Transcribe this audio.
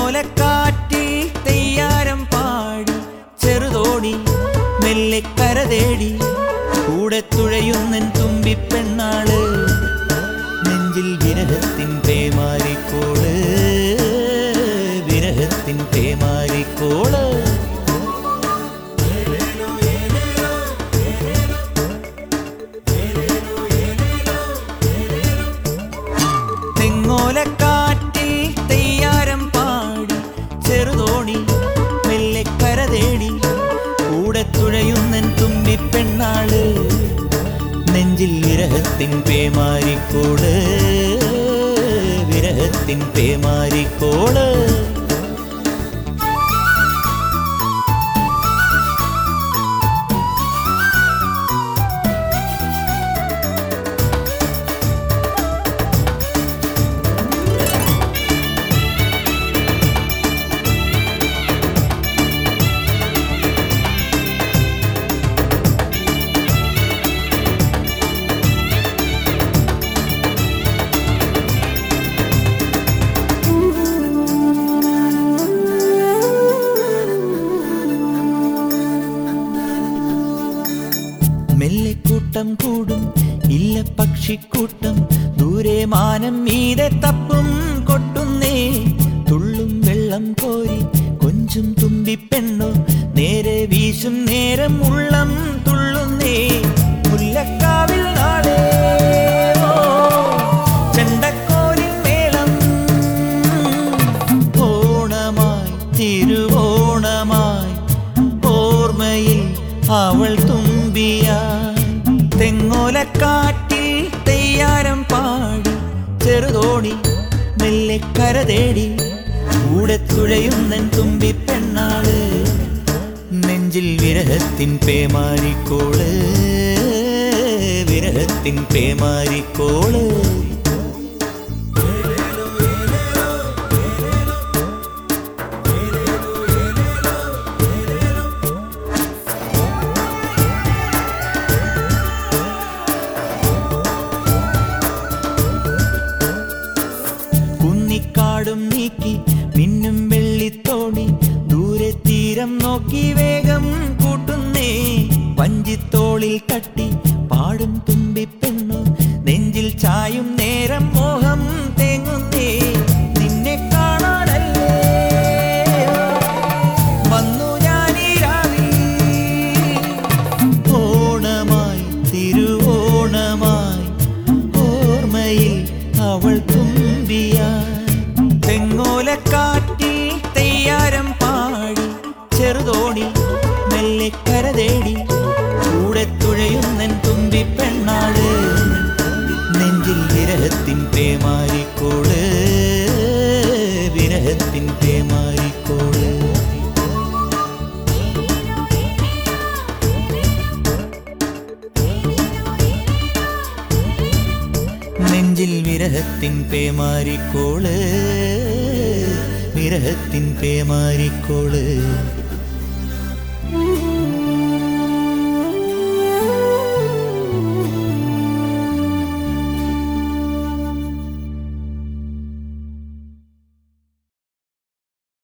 തെങ്ങോലക്കാറ്റിൽ തെയ്യാരം പാടി ചെറുതോണി മെല്ലെ കരതേടി കൂടെ തുഴയുന്നൻ തുമ്പിപ്പെണ്ണാള് നെഞ്ചിൽ വിരഹത്തിൻ പേമാരിക്കോള് വിരഹത്തിൻ പേമാരിക്കോള് തെങ്ങോലക്കാറ്റിൽ തെയ്യാരം പാടി ചെറുതോണി മെല്ലെ കരതേടി കൂടെ തുഴയുന്നൻ തുമ്പിപ്പെണ്ണാള് നെഞ്ചിൽ വിരഹത്തിൻ പേമാരിക്കോള് വിരഹത്തിൻ പേമാരിക്കോള് മെല്ലെ കൂട്ടം കൂടും ഇല്ല പക്ഷിക്കൂട്ടം ദൂരെ മാനം മീതെ തപ്പും കൊട്ടുന്നേ തുള്ളും വെള്ളം കോരി കൊഞ്ചും തുമ്പിപ്പെണ്ണോ നേരെ വീശും നേരം ഉള്ളം തുള്ളുന്നേ മുല്ലക്കാവിൽ നാളെ ഓ, ചെണ്ടക്കോലിൻ മേളം ഓണമായി തിരുവോണമായി ഓർമ്മയിൽ അവൾ തുമ്പിയായി തെങ്ങോലക്കാറ്റിൽ തെയ്യാരം പാടി ചെറുതോണി മെല്ലെ കരതേടി കൂടെ തുഴയുന്നൻ തുമ്പി പെണ്ണാള് നെഞ്ചിൽ വിരഹത്തിൻ പേമാരിക്കോള് വിരഹത്തിൻ പേമാരിക്കോള് കുന്നിക്കാടും നീക്കി മിന്നും വെള്ളിത്തോണി ദൂരെ തീരം നോക്കി വേഗം കൂട്ടുന്നേ വഞ്ചിത്തോളിൽ തട്ടി പാടും തുമ്പിപ്പെണ്ണു നെഞ്ചിൽ ചായും നേരം മോഹം തേങ്ങുന്നേ നിന്നെ കാണാനല്ലേ വന്നു ഞാനീ രാവിൽ ഓണമായി തിരുവോണമായി ഓർമ്മയിൽ അവൾ തുമ്പിയായി തെങ്ങോലക്കാറ്റിൽ തെയ്യാരം പാടി ചെറുതോണി മെല്ലെ കരതേടി കൂടെ തുഴയുന്നൻ തുമ്പി പെണ്ണാള് നെഞ്ചിൽ വിരഹത്തിൻ പേമാരിക്കോള് വിരഹത്തിൻ പേമാരിക്കോള് നെഞ്ചിൽ വിരഹത്തിൻ പേമാരിക്കോള് വിരഹത്തിൻ പേമാരിക്കോള്